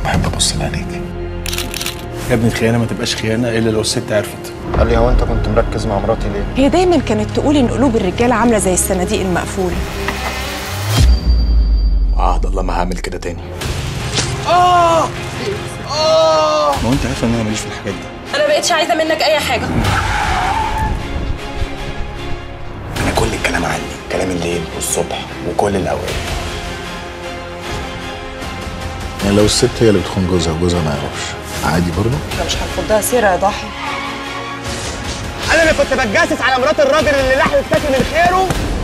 بحب ابص لعينيك يا ابني الخيانه ما تبقاش خيانه الا لو الست عرفت قال لي هو انت كنت مركز مع مراتي ليه؟ هي دايما كانت تقول ان قلوب الرجاله عامله زي الصناديق المقفوله وعهد الله ما هعمل كده تاني ما هو انت عارفه ان انا ماليش في الحاجات دي انا بقتش عايزه منك اي حاجه انا كل الكلام عندي كلام الليل والصبح وكل الاوقات يعني لو الست هي اللي بتخون جوزها وجوزها ما يعرفش عادي برضه احنا مش هنفضها سيره يا ضحي انا اللي كنت بتجسس على مرات الراجل اللي لحم كتافي من خيره